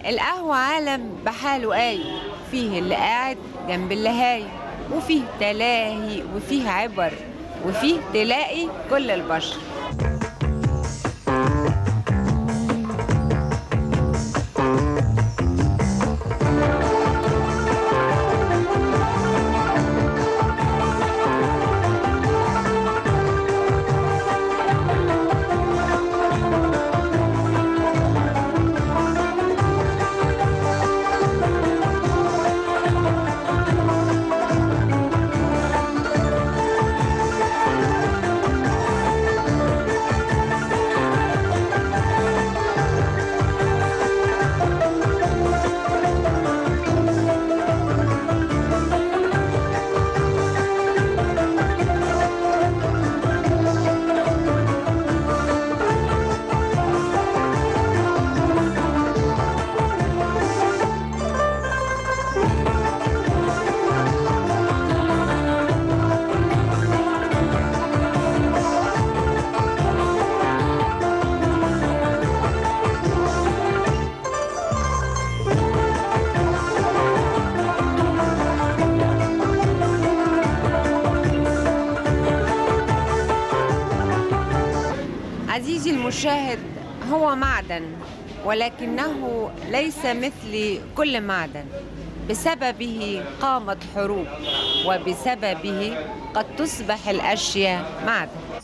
القهوة عالم بحاله قايم فيه اللي قاعد جنب اللي هايم وفيه تلاهي وفيه عبر وفيه تلاقي كل البشر عزيزي المشاهد هو معدن ولكنه ليس مثل كل معدن بسببه قامت حروب وبسببه قد تصبح الاشياء معدن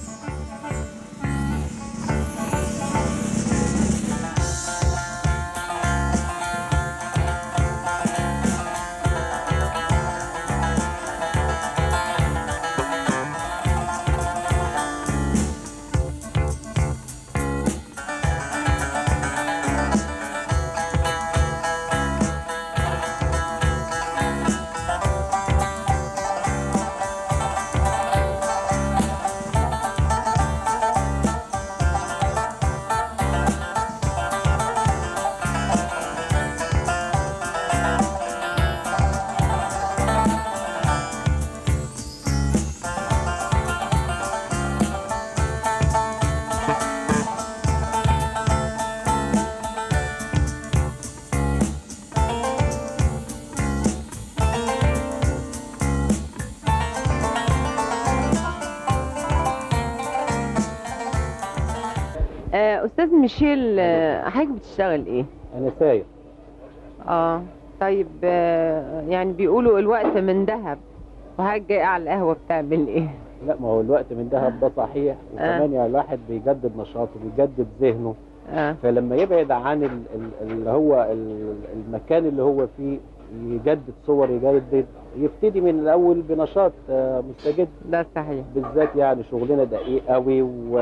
آه، استاذ ميشيل آه، حضرتك بتشتغل ايه انا سايق اه طيب آه، يعني بيقولوا الوقت من ذهب وحضرتك جاي على القهوه بتعمل ايه لا ما هو الوقت من دهب ده صحيح وكمان يعني الواحد بيجدد نشاطه بيجدد ذهنه اه فلما يبعد عن ال- ال- اللي هو ال- المكان اللي هو فيه يجدد صور يجدد يبتدي من الاول بنشاط آه، مستجد ده صحيح بالذات يعني شغلنا دقيق قوي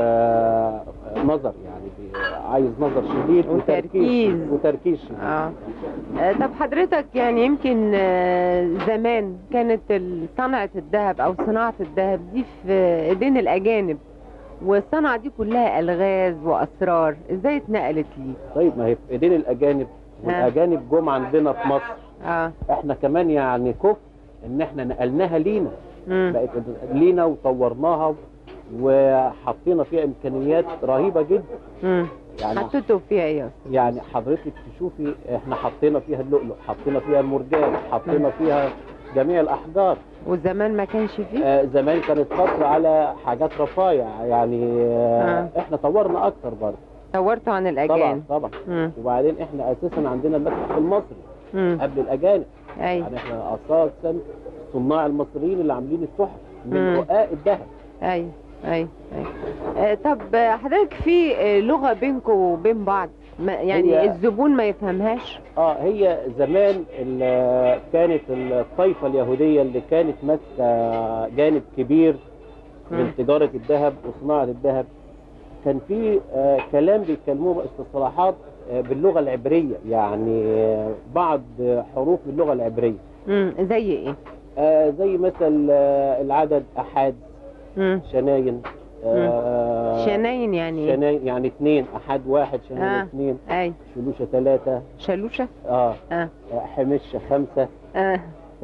ونظر يعني بي- عايز نظر شديد وتركيز. وتركيز شديد اه آه، طب حضرتك يعني يمكن آه، زمان كانت ال- صنعة الذهب أو صناعة الذهب دي في إيدين الأجانب والصنعة دي كلها ألغاز وأسرار إزاي اتنقلت لي؟ طيب ما هي في ايدين الاجانب والاجانب جم عندنا في مصر اه احنا كمان يعني كفء ان احنا نقلناها لينا مم. بقت لينا وطورناها وحطينا فيها امكانيات رهيبه جدا مم. يعني حطيته فيها ايه؟ يعني حضرتك تشوفي احنا حطينا فيها اللؤلؤ حطينا فيها المرجان حطينا فيها جميع الاحجار وزمان ما كانش فيه؟ آه زمان كانت قصر على حاجات رفايع يعني آه آه. احنا طورنا اكتر برضه طورته عن طبعا الأجانب طبعا مم. وبعدين احنا اساسا عندنا المتحف المصري مم. قبل الاجانب أي يعني احنا اساسا صناع المصريين اللي عاملين التحف من مم. رقاق الذهب أي أي أي آه، طب آه، حضرتك في آه، لغة بينكم وبين بعض ما يعني هي- الزبون ما يفهمهاش؟ اه هي زمان ال- كانت الطائفه اليهوديه اللي كانت ماسكه جانب كبير مم. من تجاره الذهب وصناعه الذهب كان في آه كلام بيتكلموه استصلاحات آه باللغه العبريه يعني آه بعض حروف باللغه العبريه مم. زي ايه؟ آه زي مثل آه العدد احاد مم. شناين آه شناين يعني ايه؟ شناين يعني اثنين احد واحد شناين آه. اثنين اي شلوشه ثلاثه شلوشة؟ اه اه حمشه خمسه اه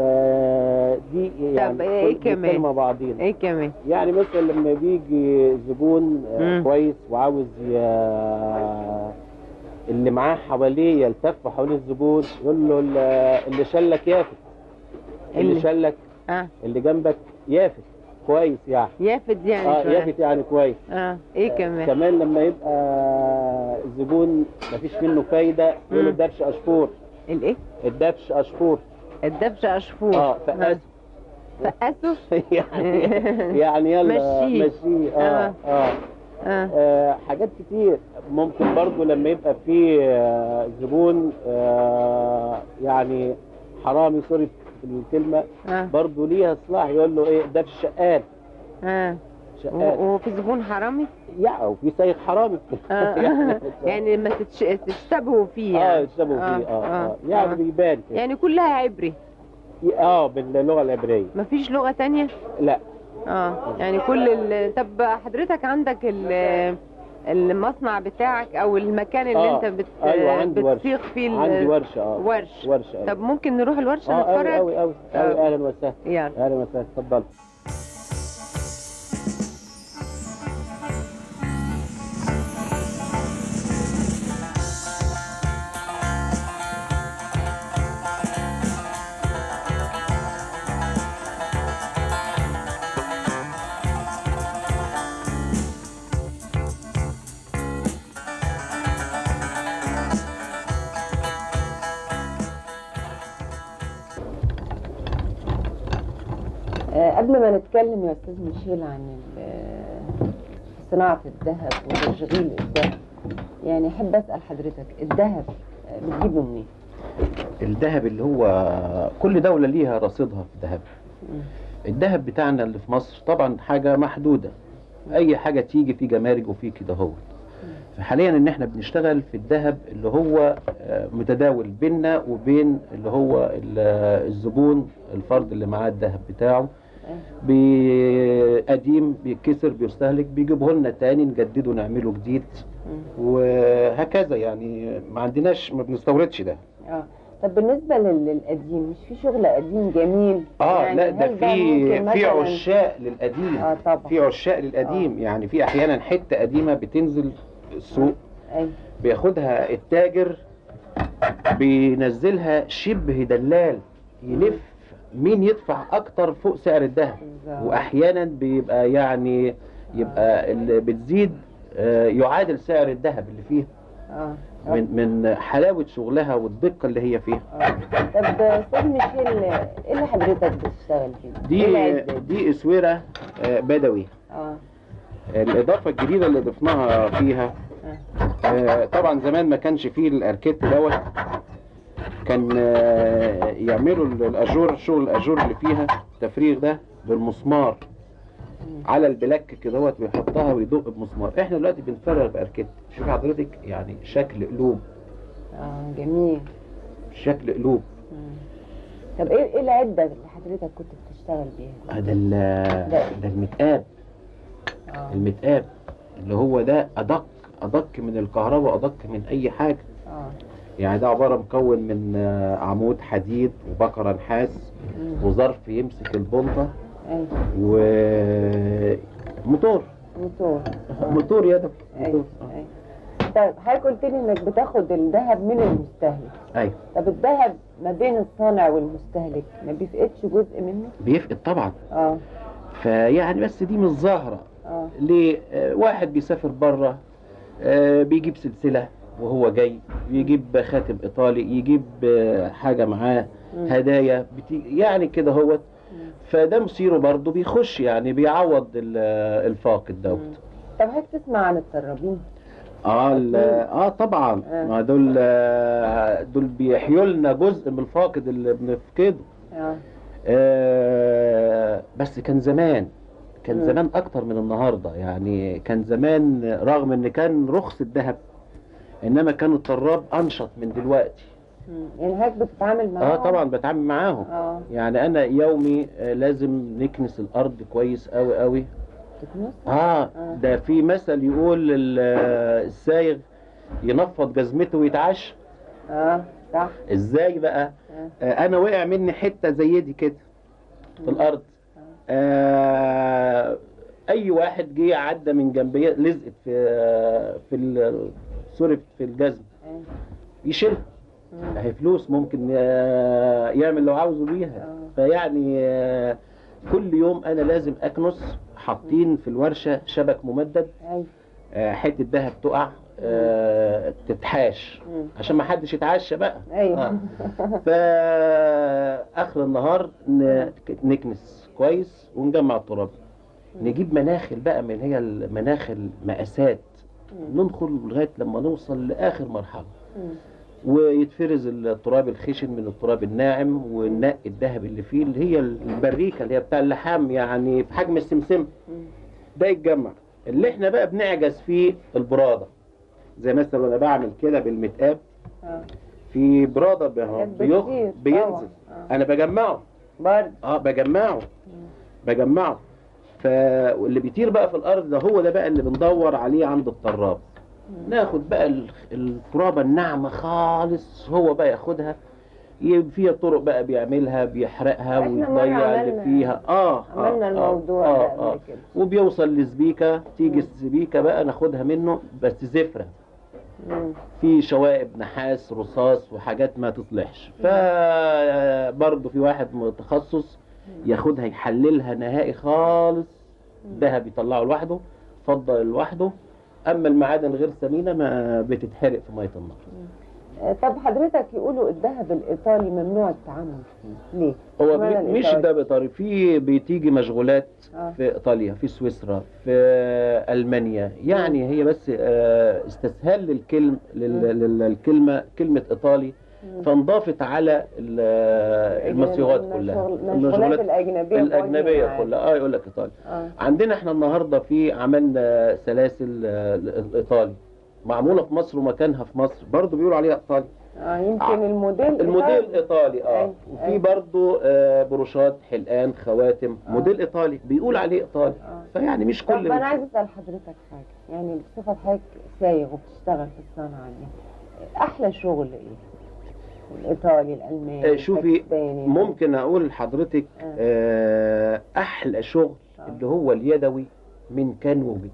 فدي يعني إيه كل- كمان؟ بيتكلموا بعضين ايه كمان؟ يعني مثلا لما بيجي زبون آه، مم. كويس وعاوز ي... اللي معاه حواليه يلتف حوالين الزبون يقول له ال- اللي شلك يافت اللي اللي- شلك اه اللي جنبك يافت كويس يعني يافت يعني اه شوية. يافت يعني كويس اه ايه كمان كمان لما يبقى الزبون مفيش منه فايده يقول له مم. الدبش اشفور الايه الدبش اشفور الدبش اشفور اه فقاس فقاسه يعني يعني يلا مشيه. مشيه اه آه. اه اه آه، حاجات كتير ممكن برضو لما يبقى في آه، زبون آه، يعني حرامي سوري في الكلمة اه برضو ليها اصلاح يقول له ايه ده الشقال اه شقال و- وفي زبون حرامي يعني وفي سايق حرامي آه. يعني لما تتش... تشتبهوا فيه اه يعني يشربوا فيه اه اه آه. يعني آه. بيبان كده. يعني كلها عبري اه باللغة العبرية مفيش لغة تانية لا اه يعني كل ال... طب حضرتك عندك ال... المصنع بتاعك او المكان اللي آه. انت بت... أيوة، عندي ورشة. بتسيق فيه ال- عندي ورشة اه ورش ورشة طب ممكن نروح الورشة اه قوي نتفرج قوي قوي آه. اهلا وسهلا يلا اهلا وسهلا اتفضل آه، قبل ما نتكلم يا استاذ ميشيل عن ال- صناعة الذهب وتشغيل الذهب يعني احب اسال حضرتك الذهب آه، بتجيبه منين؟ الذهب اللي هو كل دولة ليها رصيدها في الذهب مم. الذهب بتاعنا اللي في مصر طبعا حاجة محدودة أي حاجة تيجي في جمارك وفي كده هو فحاليا ان احنا بنشتغل في الذهب اللي هو آه، متداول بيننا وبين اللي هو ال- الزبون الفرد اللي معاه الذهب بتاعه بي- قديم بيتكسر بيستهلك بيجيبه لنا تاني نجدده نعمله جديد مم. وهكذا يعني ما عندناش ما بنستوردش ده اه طب بالنسبة لل- للقديم مش في شغل قديم جميل اه يعني لا ده هل في ممكن في مثلاً- عشاق للقديم اه طبعا في عشاق للقديم يعني في احيانا حته قديمه بتنزل السوق ايوه بياخدها التاجر بينزلها شبه دلال يلف مين يدفع اكتر فوق سعر الذهب بالظبط. واحيانا بيبقى يعني يبقى اللي بتزيد آه، يعادل سعر الذهب اللي فيها اه من من حلاوه شغلها والدقه اللي هي فيها آه. طب استاذ ميشيل ايه اللي حضرتك بتشتغل فيه؟ دي ايه العدة دي اسوره آه، بدوي اه الإضافة الجديدة اللي ضفناها فيها آه، طبعا زمان ما كانش فيه الأركيت دوت كان آه، يعملوا ال- الأجور شغل الأجور اللي فيها التفريغ ده بالمسمار على البلاك كده دوت ويحطها ويدق بمسمار احنا دلوقتي بنفرغ بأركيت شوف حضرتك يعني شكل قلوب اه جميل شكل قلوب مم. طب ايه ايه العدة اللي حضرتك كنت بتشتغل بيها؟ هذا ال- ده المتقاب اه المتقاب اللي هو ده أدق أدق من الكهرباء أدق من أي حاجة اه يعني ده عبارة مكون من آه، عمود حديد وبكرة نحاس مم. وظرف يمسك البنطة ايوه وموتور موتور موتور يدوي ايوه موتور آه. ايوه طيب حضرتك قلت لي انك بتاخد الذهب من المستهلك ايوه طب الذهب ما بين الصانع والمستهلك ما بيفقدش جزء منه؟ بيفقد طبعا اه فيعني بس دي مش ظاهرة اه ليه آه، واحد بيسافر بره آه، بيجيب سلسلة وهو جاي يجيب خاتم ايطالي يجيب آه، حاجة معاه مم. هدايا بتيجي يعني كده هوت مم. فده مصيره برضه بيخش يعني بيعوض ال- الفاقد دوت مم. طب حضرتك تسمع عن الطرابين؟ اه ال- اه طبعا آه. ما دول آه، دول بيحيوا لنا جزء من الفاقد اللي بنفقده اه آه بس كان زمان كان مم. زمان اكتر من النهارده يعني كان زمان رغم ان كان رخص الذهب انما كان الطراب انشط من دلوقتي مم. يعني حضرتك بتتعامل معاهم؟ اه طبعا بتعامل معاهم اه يعني انا يومي آه لازم نكنس الارض كويس قوي قوي تكنس؟ اه آه. ده في مثل يقول ال- آه، السايغ ينفض جزمته ويتعشى اه صح ازاي بقى آه. آه انا وقع مني حته زي دي كده في الارض آه اي واحد جه عدى من جنبي لزقت في في ال- سوري في الجزم آه. مم. يشيلها مم. هي فلوس ممكن آه، يعمل لو عاوزه بيها آه. فيعني آه، كل يوم انا لازم اكنس حاطين في الورشه شبك ممدد أيوة. آه، حته ذهب تقع آه، تتحاش مم. عشان ما حدش يتعشى بقى أيوة. آه. فاخر النهار ن- نكنس كويس ونجمع التراب نجيب مناخل بقى من هي المناخل مقاسات ندخل لغايه لما نوصل لاخر مرحله مم. ويتفرز التراب الخشن من التراب الناعم وننقي الذهب اللي فيه اللي هي البريكه اللي هي بتاع اللحام يعني في حجم السمسم مم. ده يتجمع اللي احنا بقى بنعجز فيه البراده زي مثلا وانا بعمل كده بالمتقاب آه. في براده بي- حاجات بيخ- بتطير بينزل طبعاً. آه. انا بجمعه برد اه بجمعه بجمعه فاللي بيطير بقى في الارض ده هو ده بقى اللي بندور عليه عند الطراب ناخد بقى ال- الترابه الناعمه خالص هو بقى ياخدها ي- فيها طرق بقى بيعملها بيحرقها إحنا مرة ويضيع اللي عملنا- فيها اه آه، عملنا آه، الموضوع آه ده آه قبل كده. وبيوصل لسبيكه تيجي مم. السبيكه بقى ناخدها منه بس زفره مم. في شوائب نحاس رصاص وحاجات ما تصلحش فبرضه في واحد متخصص ياخدها يحللها نهائي خالص ذهب يطلعه لوحده فضه لوحده اما المعادن غير ثمينه ما بتتحرق في ميه النار آه، طب حضرتك يقولوا الذهب الإيطالي ممنوع التعامل فيه ليه؟ هو اشمعنى بي- مش الإيطالي؟ ده بإيطالي في بتيجي مشغولات آه. في ايطاليا في سويسرا في المانيا يعني هي بس آه، استسهال للكلم لل- لل- للكلمه كلمه ايطالي مم. فانضافت على ال- المصيغات كلها المشغول- المشغولات الأجنبية الاجنبيه بوجه كلها اه يقول لك ايطالي عام. آه. عندنا احنا النهارده في عملنا سلاسل آه، الايطالي معموله في مصر ومكانها في مصر برضو بيقولوا عليها ايطالي اه يمكن آه. الموديل الموديل بتاع- ايطالي اه أيوة، وفي أيوة. برضو آه، بروشات حلقان خواتم آه. موديل ايطالي بيقول عليه ايطالي آه. فيعني مش طب كل انا عايز اسال حضرتك حاجه يعني بصفه حضرتك سايغ وبتشتغل في الصنعه دي احلى شغل ايه؟ الايطالي الالماني آه، شوفي الباكستاني ممكن اقول لحضرتك آه. آه، احلى شغل آه. اللي هو اليدوي من كان وجد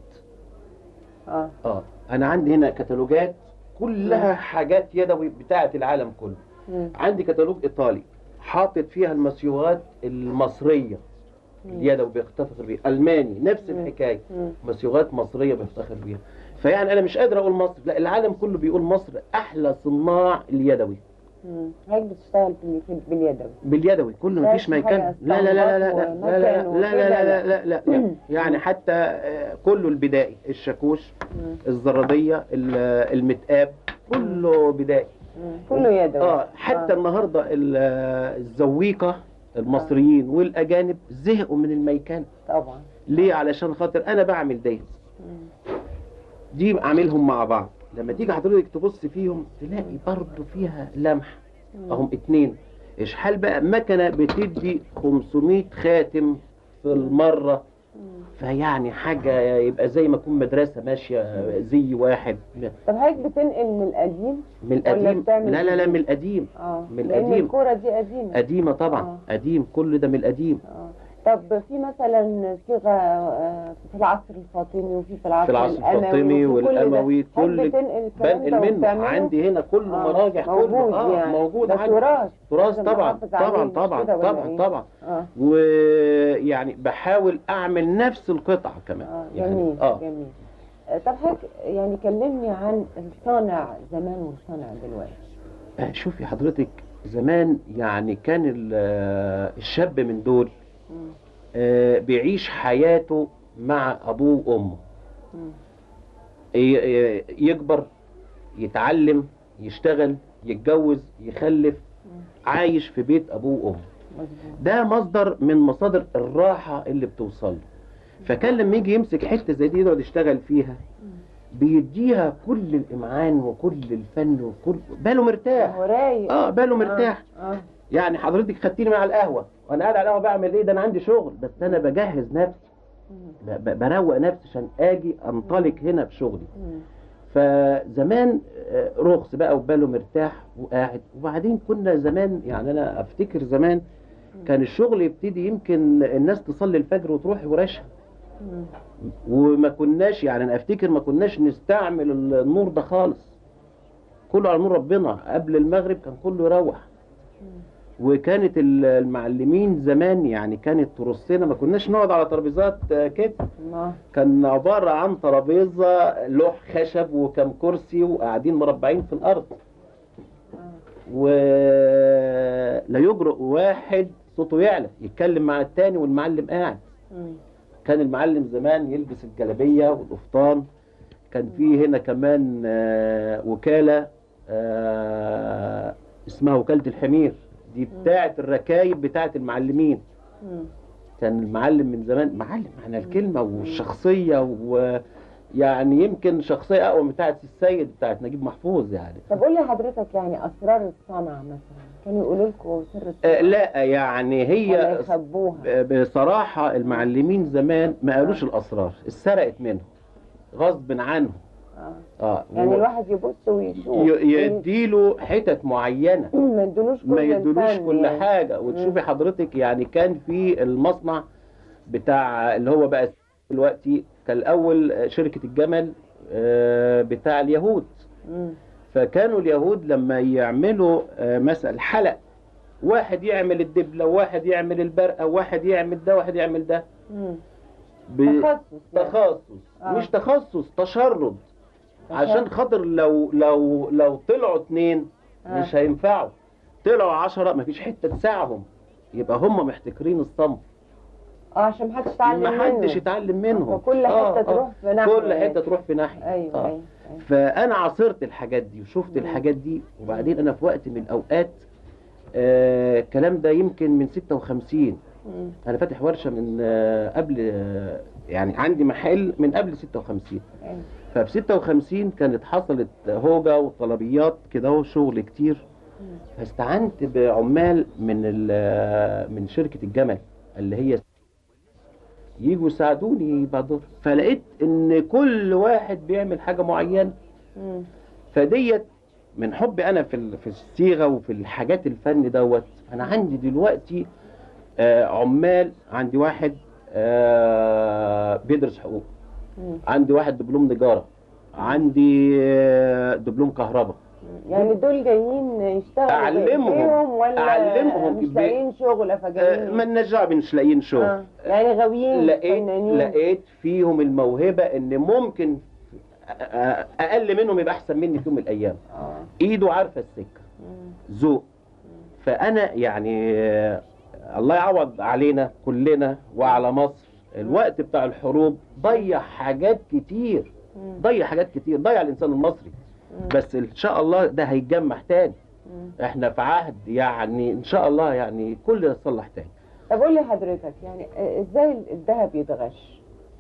اه اه انا عندي هنا كتالوجات كلها حاجات يدوي بتاعه العالم كله مم. عندي كتالوج ايطالي حاطط فيها المسيوغات المصريه اليدوي بيفتخر بيها الماني نفس مم. الحكايه مم. مسيوغات مصريه بيفتخر بيها فيعني انا مش قادر اقول مصر لا العالم كله بيقول مصر احلى صناع اليدوي مم. هيك بتشتغل في في- باليدوي باليدوي كله لا مفيش في حاجة ميكان لا لا لا لا لا لا استنباط لا لا ومكان لا لا وكده، لا لا لا لا يعني حتى آه، كله البدائي الشاكوش مم. الزراديه ال- المتقاب كله بدائي مم. كله يدوي اه حتى آه. النهارده ال- الزويقه المصريين والاجانب زهقوا من الميكان طبعا ليه علشان خاطر انا بعمل ديت مم. دي عاملهم مع بعض لما تيجي حضرتك تبص فيهم تلاقي برضه فيها لمح اهم اتنين اشحال بقى مكنه بتدي 500 خاتم في المره مم. فيعني حاجه يبقى زي ما تكون مدرسه ماشيه زي واحد طب هيك بتنقل من القديم من القديم بتعمل لا لا لا جديد؟ من القديم اه من لان القديم. الكوره دي قديمه قديمه طبعا آه. قديم كل ده من القديم آه. طب في مثلا صيغه آه، في العصر الفاطمي وفي في العصر في العصر الاموي الفاطمي وفي كل ده. والاموي هل كل بتنقل الكلام ده بنقل منه وبتعمله؟ عندي هنا كل آه، مراجع موجود كله اه يعني موجود ده عندي تراث تراث لازم طبعا نحافظ عليه، طبعا مش طبعا كده ولا طبعا إيه؟ طبعا اه ويعني بحاول اعمل نفس القطعه كمان اه يعني جميل اه جميل آه، طب حضرتك يعني كلمني عن الصانع زمان والصانع دلوقتي آه، شوفي حضرتك زمان يعني كان ال- آه، الشاب من دول مم. آه، بيعيش حياته مع ابوه وامه مم. ي- ي- يكبر يتعلم يشتغل يتجوز يخلف عايش في بيت ابوه وامه مظبوط ده مصدر من مصادر الراحه اللي بتوصل له فكان لما يجي يمسك حته زي دي يقعد يشتغل فيها بيديها كل الامعان وكل الفن وكل باله مرتاح هو رايق اه باله مرتاح اه يعني حضرتك خدتيني مع القهوه وانا قاعد على القهوه بعمل ايه ده انا عندي شغل بس انا بجهز نفسي مم. ب- ب- بروق نفسي عشان اجي انطلق هنا في شغلي مم. فزمان آه، رخص بقى وباله مرتاح وقاعد وبعدين كنا زمان يعني انا افتكر زمان كان الشغل يبتدي يمكن الناس تصلي الفجر وتروح ورشها مم. وما كناش يعني انا افتكر ما كناش نستعمل النور ده خالص كله على نور ربنا قبل المغرب كان كله يروح وكانت ال- المعلمين زمان يعني كانت ترصنا ما كناش نقعد على ترابيزات آه، كده الله كان عبارة عن ترابيزة لوح خشب وكم كرسي وقاعدين مربعين في الأرض ولا يجرؤ واحد صوته يعلى يتكلم مع التاني والمعلم قاعد مم. كان المعلم زمان يلبس الجلابية والقفطان كان في هنا كمان آه، وكالة آه، اسمها وكالة الحمير دي بتاعة الركايب بتاعة المعلمين مم. كان المعلم من زمان معلم معنى الكلمة والشخصية ويعني يمكن شخصية أقوى من بتاعة السيد بتاعة نجيب محفوظ يعني طب قول لي حضرتك يعني اسرار الصنعه مثلا كانوا يقولوا لكم سر آه، الصنعه لا يعني ولا هي يخبوها بصراحة المعلمين زمان ما قالوش الأسرار اتسرقت منهم غصب عنهم آه. اه يعني و- الواحد يبص ويشوف ي- يديله حتت معينة ما يدولوش كل ما يدولوش الفن كل يعني. حاجة وتشوفي حضرتك يعني كان في المصنع بتاع اللي هو بقى دلوقتي كان الأول شركة الجمل آه، بتاع اليهود مم. فكانوا اليهود لما يعملوا آه، مثلا حلق واحد يعمل الدبلة وواحد يعمل البرقة وواحد يعمل ده وواحد يعمل ده مم. ب- تخصص يعني. تخصص آه. مش تخصص تشرد عشان تشرد. خاطر لو لو لو طلعوا اتنين آه. مش هينفعوا طلعوا عشرة مفيش حتة تساعهم يبقى هم محتكرين الصنف اه عشان محدش يتعلم ما حدش منه. يتعلم منهم فكل آه، حته آه. تروح في ناحيه كل حتة تروح في ناحية ايوه آه. ايوه أيوة. فانا عاصرت الحاجات دي وشفت مم. الحاجات دي وبعدين انا في وقت من الاوقات آه، الكلام ده يمكن من 56 مم. انا فاتح ورشه من آه، قبل آه، يعني عندي محل من قبل 56 أيوة. ففي 56 كانت حصلت هوجة وطلبيات كده وشغل كتير مم. فاستعنت بعمال من ال- من شركة الجمل اللي هي يجوا يساعدوني بعضهم فلقيت ان كل واحد بيعمل حاجة معينة مم. فديت من حبي انا في ال- في الصيغه وفي الحاجات الفن دوت انا عندي دلوقتي آه، عمال عندي واحد آه، بيدرس حقوق مم. عندي واحد دبلوم نجاره عندي آه، دبلوم كهرباء يعني دول جايين يشتغلوا أعلمهم. بإيديهم ولا أعلمهم مش ب- لاقيين شغل آه، فجايين ما نرجع مش لاقيين شغل آه. يعني غاويين لقيت فنانين لقيت فيهم الموهبه ان ممكن آه، اقل منهم يبقى احسن مني في يوم من الايام اه ايده عارفه السكه مم. ذوق فانا يعني آه، الله يعوض علينا كلنا وعلى مصر الوقت بتاع الحروب ضيع حاجات كتير مم. ضيع حاجات كتير ضيع الانسان المصري مم. بس ان شاء الله ده هيتجمع تاني مم. احنا في عهد يعني ان شاء الله يعني كل يصلح تاني طب قول لي حضرتك يعني آه، ازاي الذهب يتغش؟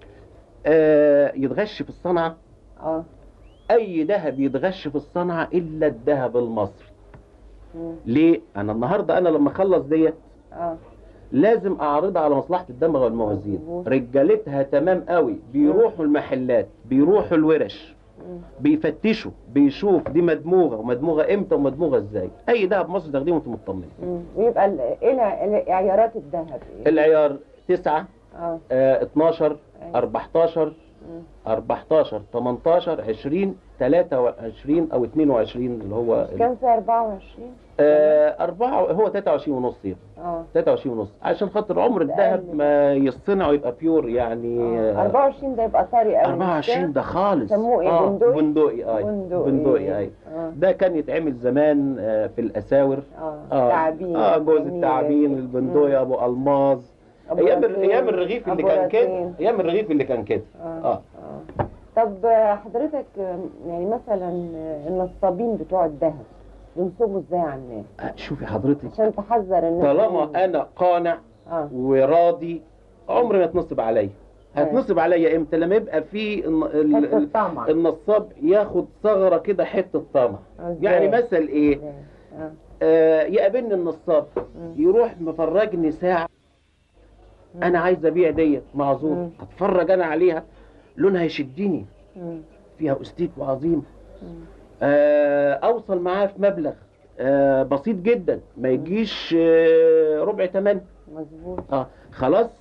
آه يتغش في الصنعه اه اي ذهب يتغش في الصنعه الا الذهب المصري مم. ليه انا النهارده انا لما اخلص ديت اه لازم اعرضها على مصلحه الدمغه والموازين مظبوط. رجالتها تمام قوي بيروحوا المحلات بيروحوا الورش مم. بيفتشوا بيشوف دي مدموغه ومدموغه امتى ومدموغه ازاي اي دهب مصر تاخديه وانت مطمن مم. ويبقى ال- ايه الع- العيارات الذهب ايه؟ العيار 9 اه آه 12 أيوة. 14 مم. 14 18 20 23 او 22 اللي هو ال- كام في 24 آه أربعة هو 23 ونص يعني. اه 23 ونص عشان خاطر عمر الذهب أقل. ما يصنع ويبقى بيور يعني آه. آه، 24 ده يبقى طري قوي 24 ده خالص سموه إيه؟ آه، بندقي؟ بندقي اي بندقي. بندقي اي اه ده كان يتعمل زمان آه، في الاساور اه اه تعابين اه جوز جميلة التعابين دي. البندقي ابو الماظ أبو ايام رتين. ايام الرغيف اللي أبو كان كده رتين. ايام الرغيف اللي كان كده اه اه اه طب آه، حضرتك آه، يعني مثلا آه، النصابين بتوع الذهب بينصبوا ازاي على الناس آه، شوفي حضرتك عشان تحذر الناس طالما انا قانع اه وراضي عمري ما تنصب عليا هتنصب عليا امتى لما يبقى في الن- ال- حته ال- الطمع النصاب ياخد ثغره كده حته طمع إزاي؟ يعني مثل ايه إزاي؟ اه آه يقابلني النصاب مم. يروح مفرجني ساعه انا عايز ابيع ديت معذور مم. اتفرج انا عليها لونها يشدني مم. فيها استيك وعظيم مم. آه اوصل معاه في مبلغ آه بسيط جدا ما يجيش آه ربع تمن مظبوط اه خلاص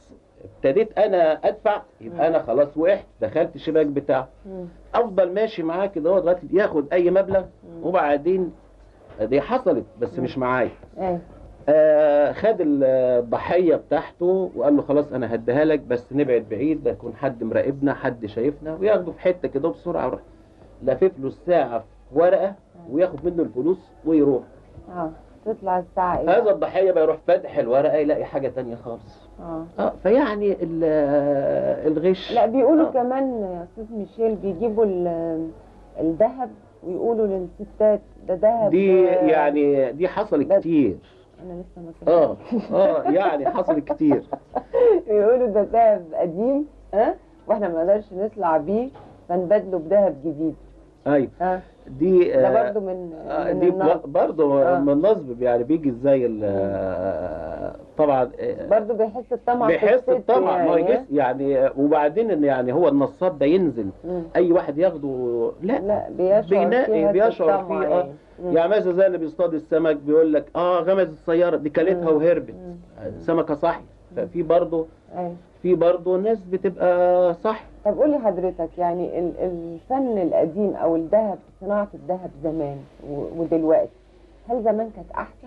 ابتديت انا ادفع يبقى انا خلاص وقعت دخلت الشباك بتاعه مم. افضل ماشي معاه كده هو لغايه ياخد اي مبلغ وبعدين دي حصلت بس مش معايا ايوه آه خد الضحيه بتاعته وقال له خلاص انا هديها لك بس نبعد بعيد لا يكون حد مراقبنا حد شايفنا وياخده في حته كده بسرعه ويروح لافف له الساعه في ورقه وياخد منه الفلوس ويروح اه تطلع الساعه ايه هذا الضحيه بقى يروح فاتح الورقه يلاقي حاجه تانية خالص اه اه فيعني ال- آه، الغش لا بيقولوا آه. كمان يا استاذ ميشيل بيجيبوا ال- الذهب ويقولوا للستات ده ذهب دي آه، يعني دي حصلت بس- كتير انا لسه ما اه سمعتش اه يعني حصلت كتير بيقولوا ده ذهب قديم ها واحنا ما نقدرش نطلع بيه فنبدله بذهب جديد ايوه ها دي ده آه، برضو من آه، من دي النصب برضه آه. من النصب يعني بيجي ازاي ال- آه، طبعا آه، برضو بيحس الطمع في بيحس الست الطمع ما هو يعني يجس يعني آه، وبعدين ان يعني هو النصاب ده ينزل مم. اي واحد ياخده لا لا بيشعر بينقي فيها بيشعر الطمع فيه اه يعني. مم. يعني مثلا زي اللي بيصطاد السمك بيقول لك اه غمز السياره دي كلتها مم. وهربت مم. سمكه صحي ففي برضه أيوة. في برضه ناس بتبقى صح طب قولي حضرتك يعني ال- الفن القديم او الذهب صناعة الذهب زمان و- ودلوقتي هل زمان كانت احسن؟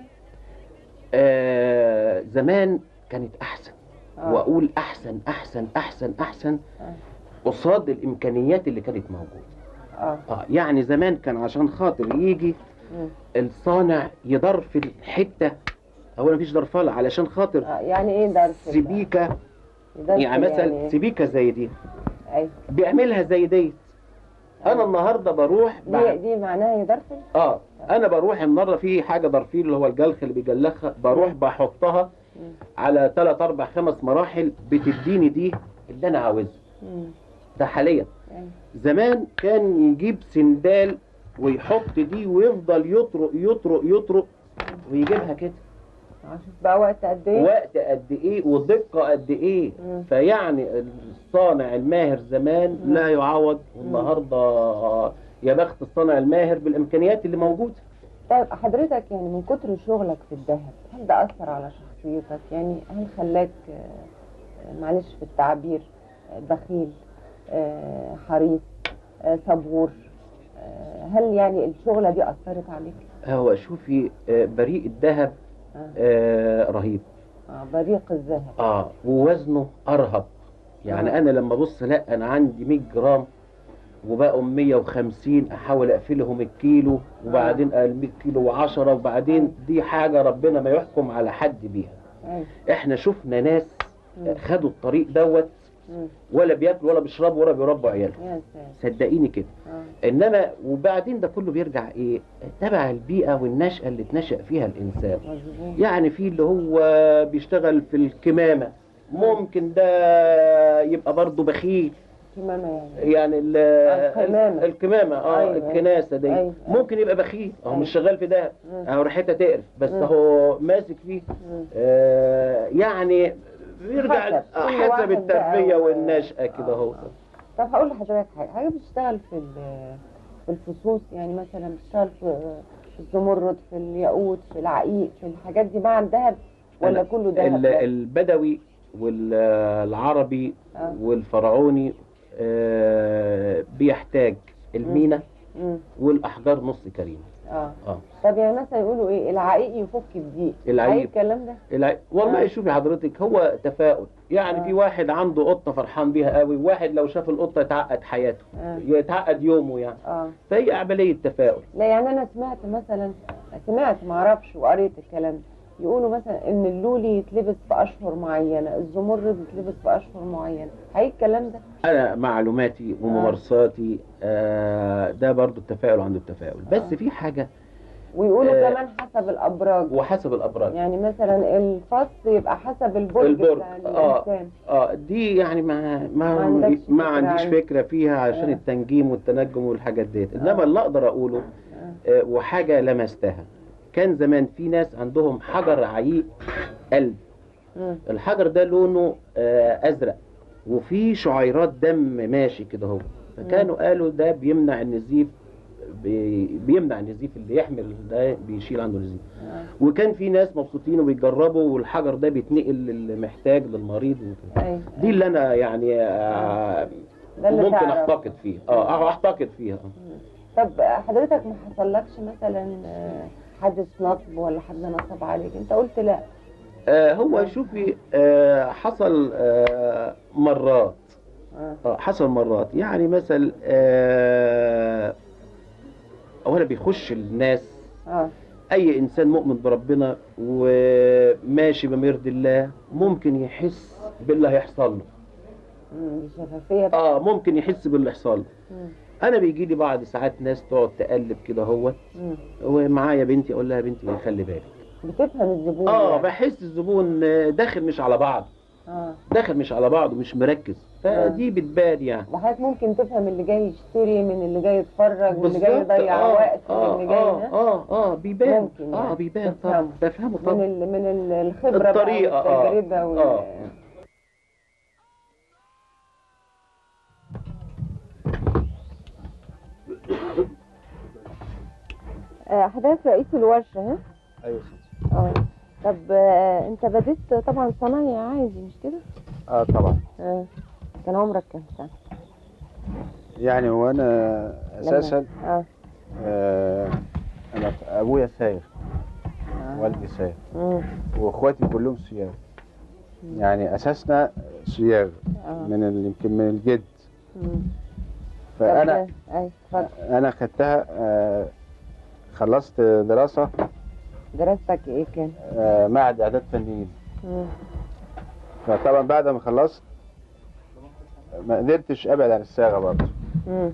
آه زمان كانت احسن آه. واقول احسن احسن احسن احسن آه. قصاد الامكانيات اللي كانت موجوده اه اه يعني زمان كان عشان خاطر يجي مم. الصانع يضرفل حته هو مفيش ضرفله علشان خاطر آه. يعني ايه درس سبيكه درس يعني مثلا إيه؟ سبيكه زي دي ايوه بيعملها زي ديت انا النهارده بروح دي بعد دي معناها يدرسل؟ اه انا بروح النهارده في حاجه ضرفيل اللي هو الجلخ اللي بيجلخها بروح بحطها مم. على 3 4 5 مراحل بتديني دي اللي انا عاوزها مم. ده حاليا أيوة. زمان كان يجيب سندال ويحط دي ويفضل يطرق يطرق يطرق ويجيبها كده شوف بقى وقت قد ايه؟ وقت قد ايه ودقه قد ايه مم. فيعني الصانع الماهر زمان مم. لا يعوض والنهارده يا بخت الصانع الماهر بالامكانيات اللي موجوده طيب حضرتك يعني من كتر شغلك في الذهب هل ده أثر على شخصيتك؟ يعني هل خلاك آه، معلش في التعبير آه، بخيل آه، حريص آه، صبور آه، هل يعني الشغلة دي أثرت عليك؟ هو شوفي آه، بريء الذهب آه. آه، رهيب آه، بريق الذهب اه ووزنه ارهب يعني آه. انا لما ابص لا انا عندي 100 جرام وبقوا 150 احاول اقفلهم الكيلو وبعدين ال 100 كيلو و10 وبعدين دي حاجه ربنا ما يحكم على حد بيها أيوة. احنا شفنا ناس مم. خدوا الطريق دوت مم. ولا بياكلوا ولا بيشربوا ولا بيربوا عيالهم يا ساتر صدقيني كده آه. انما وبعدين ده كله بيرجع ايه تبع البيئه والنشأة اللي اتنشأ فيها الانسان مظبوط يعني في اللي هو بيشتغل في الكمامة ممكن ده يبقى برضه بخيل كمامة يعني يعني ال- الكمامة. الكمامة اه أيوة. الكناسة دي أيوة. ممكن يبقى بخيل اهو أيوة. مش شغال في ده مم. اهو ريحتها تقرف بس مم. اهو ماسك فيه مم. آه يعني بيرجع حسب. آه، كل واحد حسب التربية بقى و- والنشأة كده آه، اهو آه. طب هقول لحضرتك حاجة حاجة بتشتغل في ال- في الفصوص يعني مثلا بتشتغل في في الزمرد في الياقوت في العقيق في الحاجات دي مع الذهب ولا أنا كله ذهب ال- بس؟ البدوي والعربي آه. والفرعوني آه، بيحتاج المينا مم. والاحجار نص كريمه اه اه طب يعني مثلا يقولوا ايه العقيق يفك الضيق العقيق. حقيقي الكلام ده الع... والله آه. شوفي حضرتك هو تفاؤل يعني آه. في واحد عنده قطه فرحان بيها قوي وواحد لو شاف القطه يتعقد حياته آه. يتعقد يومه يعني اه فهي عمليه تفاؤل لا يعني انا سمعت مثلا سمعت ما اعرفش وقريت الكلام ده يقولوا مثلا ان اللولي يتلبس في اشهر معينه الزمرد يتلبس في اشهر معينه حقيقي الكلام ده انا معلوماتي وممارساتي آه ده برضو التفاؤل عنده التفاؤل بس آه. في حاجه ويقولوا آه. كمان حسب الابراج وحسب الابراج يعني مثلا الفص يبقى حسب البرج البرج بتاع اه الانسان اه دي يعني ما ما ما عندكش ما فكرة عنديش عنها. فكره فيها عشان آه. التنجيم والتنجم والحاجات ديت انما آه. اللي اقدر اقوله آه. آه وحاجه لمستها كان زمان في ناس عندهم حجر عيق قلب مم. الحجر ده لونه آه ازرق وفي شعيرات دم ماشي كده اهو فكانوا قالوا ده بيمنع النزيف بي- بيمنع النزيف اللي يحمل ده بيشيل عنده نزيف آه. وكان في ناس مبسوطين وبيجربوا والحجر ده بيتنقل للمحتاج للمريض وكده ايوه دي اللي انا يعني آه، ده اللي ممكن تعرف. احتقد فيها اه احتقد فيها طب حضرتك ما حصلكش مثلا آه، حادث نصب ولا حد نصب عليك انت قلت لا آه هو شوفي آه حصل آه مرات اه آه حصل مرات يعني مثل آه اولا بيخش الناس اه اي انسان مؤمن بربنا وماشي بمرض الله ممكن يحس باللي هيحصل له مم، دي شفافيه اه ممكن يحس باللي هيحصل له مم، انا بيجي لي بعض ساعات ناس تقعد تقلب كده اهوت مم. ومعايا بنتي اقول لها يا بنتي خلي بالك بتفهم الزبون اه يعني. بحس الزبون آه، داخل مش على بعض اه داخل مش على بعض ومش مركز فدي بتبان يعني وحضرتك ممكن تفهم اللي جاي يشتري من اللي جاي يتفرج من اللي جاي بالظبط، يضيع آه، وقت من اه اللي جاي اه ها؟ اه اه بيبان ممكن اه يعني بيبان طبعا تفهمه. بفهمه من طبعا ال... من ال- الخبره الطريقة، بقى آه، والتجربه وال... آه. آه، حضرتك رئيس الورشه ها؟ ايوه اه طب آه، انت بديت طبعا صنايع عادي مش كده؟ اه طبعا اه كان عمرك كام سنه؟ يعني هو انا اساسا اه آه انا ابويا ساير والدي ساير مم. واخواتي كلهم سيار يعني اساسنا سيار اه من ال- يمكن من الجد مم. فانا طب، آه، اي اتفضل انا خدتها آه خلصت دراسه دراستك ايه كان؟ آه معهد اعداد فنيين مم. فطبعا بعد ما خلصت ما قدرتش ابعد عن الصياغه برضه مم.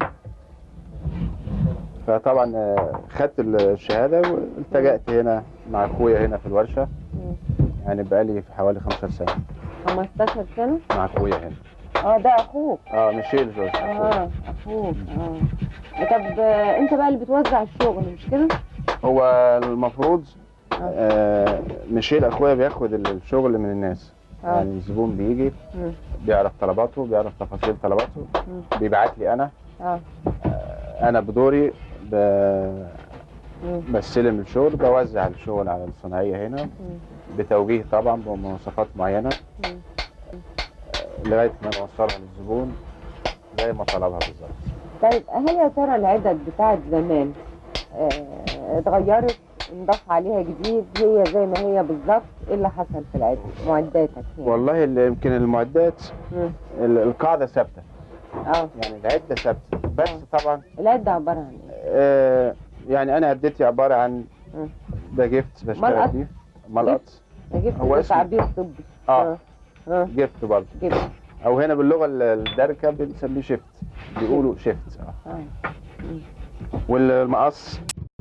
فطبعا آه، خدت الشهاده والتجأت هنا مع اخويا هنا في الورشه مم. يعني بقالي في حوالي 15 سنه 15 سنه؟ مع اخويا هنا اه ده اخوك اه ميشيل جورج أخويا. اه اخوك اه طب آه، انت بقى اللي بتوزع الشغل مش كده؟ هو المفروض آه ميشيل اخويا بياخد الشغل من الناس اه يعني الزبون بيجي مم. بيعرف طلباته بيعرف تفاصيل طلباته مم. بيبعت لي انا اه آه، انا بدوري ب- مم. بستلم الشغل بوزع الشغل على الصناعيه هنا مم. بتوجيه طبعا بمواصفات معينه مم. لغايه ما نوصلها للزبون زي ما طلبها بالظبط طيب هل يا ترى العدد بتاعت زمان آه، اتغيرت انضاف عليها جديد هي زي ما هي بالظبط ايه اللي حصل في العدد معداتك يعني والله ال- يمكن المعدات مم. ال- القاعده ثابته اه يعني العده ثابته بس طبعا العدة عبارة عن ايه؟ آه يعني انا عدتي عباره عن مم. ده جفت ملقط. بشتغل فيه ملقط جبت هو ده اسمه- تعبير طبي اه اه جفت برضه جبت او هنا باللغه ال- الدارجه بنسميه شيفت بيقولوا شيفت آه. اه والمقص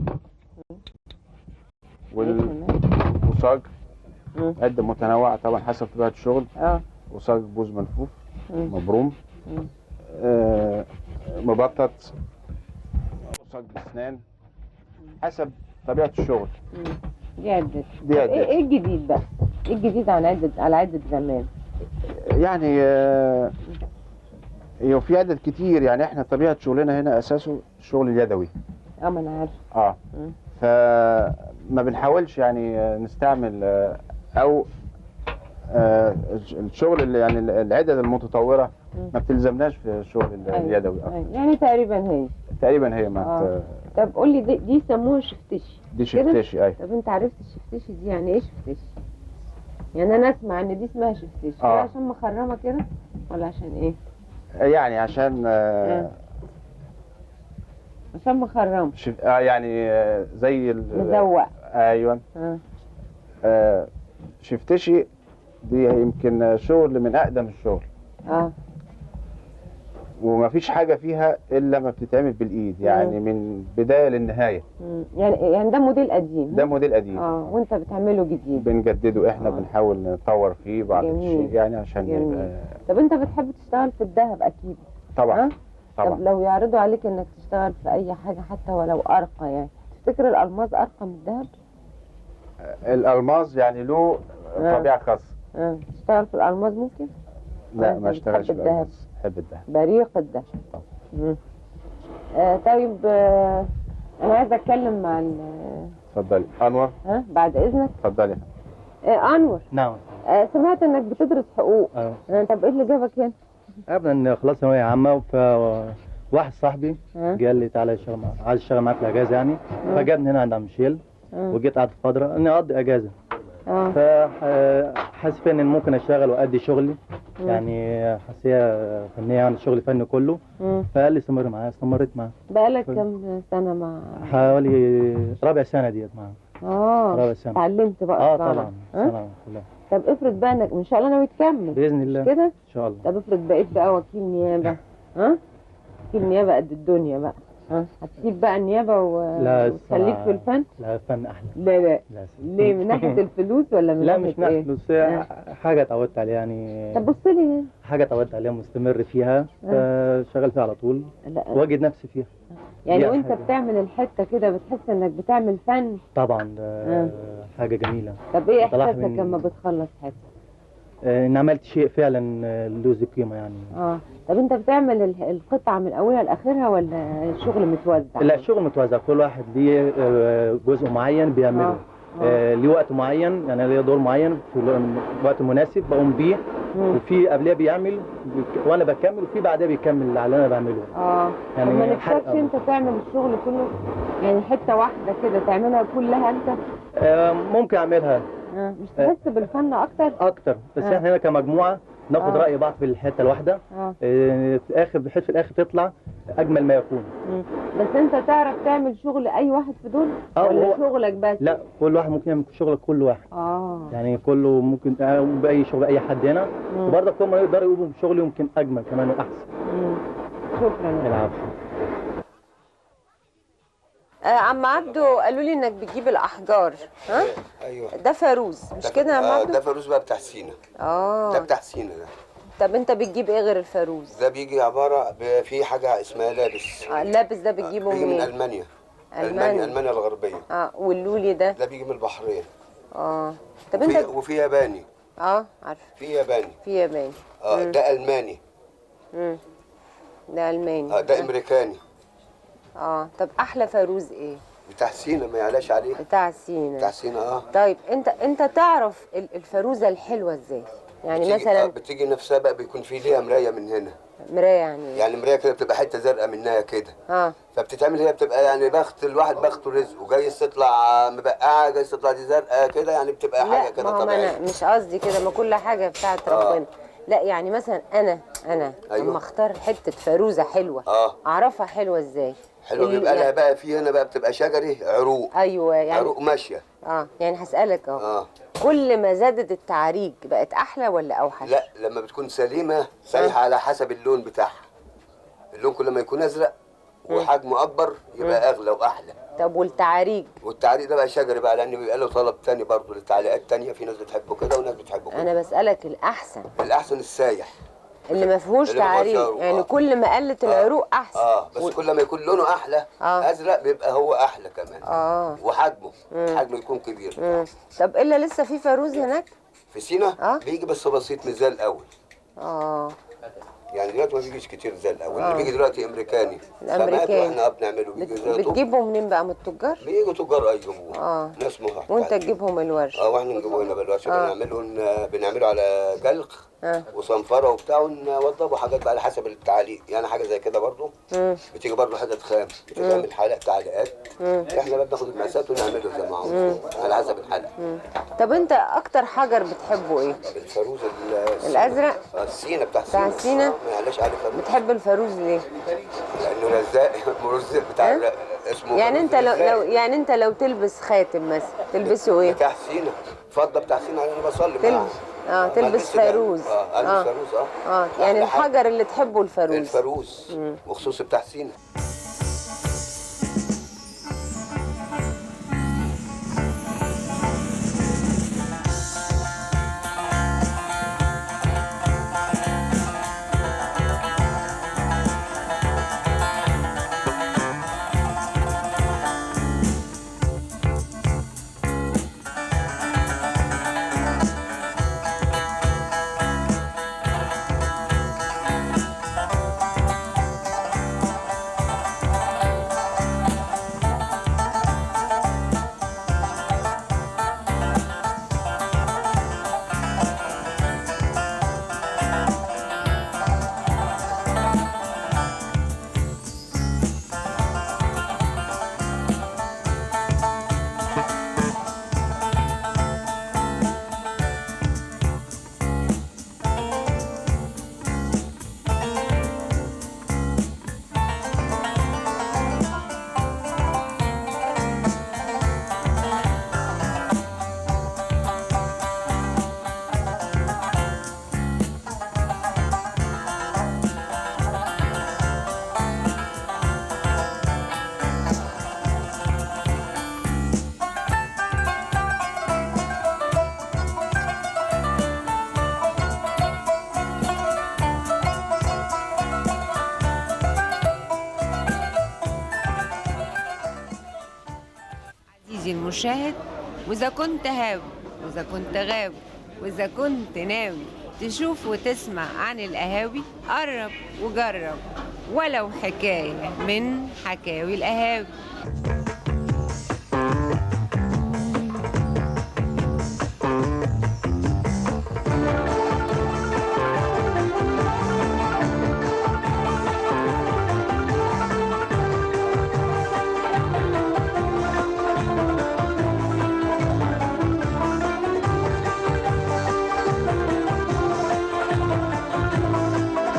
إيه وال- كمان؟ وصاج مم. عده متنوعه طبعا حسب طبيعه الشغل اه وصاج بوز ملفوف مم. مبروم مم. آه مبطط وصاج بسنان حسب طبيعه الشغل مم. دي عدة دي طب عدة. ايه ايه الجديد بقى؟ ايه الجديد عن عدة على عدة زمان؟ يعني آه، هي في عدد كتير يعني احنا طبيعه شغلنا هنا اساسه الشغل اليدوي اه ما انا عارف اه مم. فما بنحاولش يعني آه، نستعمل آه، او آه، الشغل اللي يعني العدد المتطوره مم. ما بتلزمناش في الشغل ال- أيوة. اليدوي أكتر. أيوة. يعني تقريبا هي تقريبا هي ما آه. ت- طب قول لي دي, دي يسموها شفتشي دي كده؟ شفتشي اي طب انت عرفت الشفتشي دي يعني ايه شفتشي؟ يعني انا اسمع ان دي اسمها شفتشي آه. آه. عشان مخرمه كده ولا عشان ايه؟ يعني عشان آه، عشان مخرمه شف... آه يعني آه، زي ال... مزوق ايوه اه آه، شفتشي دي يمكن شغل من اقدم الشغل اه وما فيش حاجه فيها الا ما بتتعمل بالايد يعني من بدايه للنهايه مم. يعني يعني ده موديل قديم ده موديل قديم اه وانت بتعمله جديد بنجدده احنا آه. بنحاول نطور فيه بعض جميل. الشيء يعني عشان جميل. يبقى طب انت بتحب تشتغل في الذهب اكيد طبعا اه طب طبعا لو يعرضوا عليك انك تشتغل في اي حاجه حتى ولو ارقى يعني تفتكر الالماس ارقى من الذهب؟ الالماس يعني له آه. طبيعه خاصه اه تشتغل في الالماس ممكن؟ لا أنت ما اشتغلش بتحب في الذهب. الالماس بحب الذهب بريق الذهب طبعا. مم. آه طيب آه انا عايزه اتكلم مع ال- اتفضلي انور ها بعد اذنك اتفضلي آه انور نعم آه سمعت انك بتدرس حقوق آه. آه طب ايه اللي جابك هنا ابدا خلاص ثانويه عامه فواحد صاحبي ها قال لي تعالى اشتغل معاك عايز اشتغل معاك في الاجازه يعني فجابني هنا عند عم ميشيل آه. وجيت قعدت فتره اني اقضي اجازه اه فحاسس ان ممكن اشتغل وادي شغلي يعني حاسيه فنيه يعني شغل فني كله مم. فقال لي استمر معايا استمريت معاه بقالك كم سنه مع حوالي رابع سنه ديت معاه اه رابع سنه اتعلمت بقى اه الصنعة. طبعا ها؟ سنه كلها طب افرض بقى انك ان شاء الله ناوي تكمل باذن الله كده ان شاء الله طب افرض بقيت بقى وكيل نيابه ها وكيل نيابه قد الدنيا بقى ها هتسيب بقى النيابه و... لا وتخليك الصراحة- في الفن لا فن احلى لا لا لا ليه من ناحيه الفلوس ولا من لا ناحيه مش ناحيه ايه فلوس هي حاجه اتعودت عليها يعني طب بص لي هنا. حاجه اتعودت عليها مستمر فيها فشغال فيها على طول لا واجد نفسي فيها يعني دي وانت حاجة. بتعمل الحته كده بتحس انك بتعمل فن طبعا ده آه. حاجه جميله طب ايه طلع احساسك من- لما بتخلص حته آه، ان عملت شيء فعلا آه، له ذي قيمه يعني اه طب انت بتعمل ال- القطعه من اولها لاخرها ولا الشغل متوزع لا الشغل متوزع كل واحد ليه آه، جزء معين بيعمله آه. آه، ليه وقت معين يعني ليه دور معين في الوقت المناسب بقوم بيه مم. وفي قبليه بيعمل بك- وانا بكمل وفي بعدها بيكمل اللي انا بعمله اه يعني طب ما حرق نفسكش أوي. انت تعمل الشغل كله يعني حته واحده كده تعملها كلها انت آه، ممكن اعملها آه. مش تحس بالفن اكتر اكتر بس آه. احنا هنا كمجموعه ناخد آه. راي بعض في الحته الواحده اه آه، في الاخر بحيث في الاخر تطلع اجمل ما يكون مم. بس انت تعرف تعمل شغل اي واحد في دول آه، ولا هو- شغلك بس لا كل واحد ممكن يعمل شغل كل واحد اه يعني كله ممكن آه، باي شغل اي حد هنا مم. وبرضه كل ما يقدر يقوم بشغل يمكن اجمل كمان واحسن مم. شكرا العفو آه عم عبدو قالوا لي انك بتجيب الاحجار ها ايوه ده فاروز مش كده يا عم آه عبدو ده فاروز بقى بتاع سينا ده اه بتاع سينا ده طب انت بتجيب ايه غير الفاروز ده بيجي عباره ب- في حاجه اسمها لابس آه اللابس ده بتجيبه بيجي من منين المانيا ألمانيا. المانيا المانيا الغربيه اه واللولي ده ده بيجي من البحرين اه طب وفي, انت وفي ياباني اه عارفه في ياباني في ياباني اه ده الماني امم ده الماني اه ده امريكاني اه طب احلى فاروز ايه بتاع سينا ما يعلاش عليه بتاع سينا بتاع سينا اه طيب انت انت تعرف ال- الفاروزه الحلوه ازاي يعني بتيجي- آه مثلا بتيجي نفسها بقى بيكون في ليها مرايه من هنا مرايه يعني يعني مرايه كده بتبقى حته زرقاء منها كده اه فبتتعمل هي بتبقى يعني بخت الواحد بخته رزقه جايز تطلع مبقعه جايز تطلع دي زرقاء كده يعني بتبقى حاجه لا كده ما هو ما طبيعيه انا مش قصدي كده ما كل حاجه بتاعت آه. ربنا لا يعني مثلا انا انا أيوة. لما اختار حته فاروزه حلوه اه اعرفها حلوه ازاي حلو اللي- بيبقى لها يعني- بقى في هنا بقى بتبقى شجري عروق ايوه يعني عروق ماشيه اه يعني هسالك اهو اه كل ما زادت التعريج بقت احلى ولا اوحش لا لما بتكون سليمه سايحه على حسب اللون بتاعها اللون كل ما يكون ازرق وحجمه اكبر يبقى اغلى واحلى طب والتعريج والتعليق ده بقى شجري بقى لان بيبقى له طلب تاني برضه للتعليقات تانية في ناس بتحبه كده وناس بتحبه كده انا بسالك الاحسن الاحسن السايح اللي ما فيهوش اللي ما فيهوش تعريج عروق، يعني آه. كل ما قلت العروق احسن اه بس كل ما يكون لونه احلى آه. ازرق بيبقى هو احلى كمان اه وحجمه حجمه يكون كبير مم. طب الا لسه في فاروز هناك في سينا آه. بيجي بس بسيط مش زي الاول اه يعني دلوقتي ما بيجيش كتير زي الاول آه. اللي بيجي دلوقتي امريكاني الأمريكاني. خامات واحنا بنعمله بيجي بت... زي طوب. بتجيبه منين بقى من التجار بيجوا تجار يجيبوه آه. ناس محترمة وانت تجيبهم الورش اه واحنا نجيبه هنا بالورشه آه. بنعمله بنعمله على جلق آه. وصنفره وبتاع ونوضبه حاجات بقى على حسب التعليق يعني حاجه زي كده برضو مم. بتيجي برضو حتت خام بتتعمل حلقه تعليقات احنا بقى بناخد المقاسات ونعمله زي ما عاوزين على حسب الحلقه طب انت اكتر حجر بتحبه ايه الفاروز ال- الأزرق؟ آه، السينا بتاع بتاع السينا السينا؟ آه، ما يعلاش عليه فاروز بتحب الفاروز ليه لانه رزاق مرزق بتاع ها؟ الر- اسمه يعني فاروز انت لو, رزاق. لو يعني انت لو تلبس خاتم مثلا تلبسه ايه بتاع سينا فضه بتاع سينا انا بصلي تل- معاه اه ما تلبس ألبسش ده. فاروز اه البس اه, فاروز اه آه. يعني أحلى حاجة. الحجر اللي تحبه الفاروز الفاروز وخصوصي بتاع سينا المشاهد وإذا كنت هاوي وإذا كنت غاوي وإذا كنت ناوي تشوف وتسمع عن القهاوي قرب وجرب ولو حكاية من حكاوي القهاوي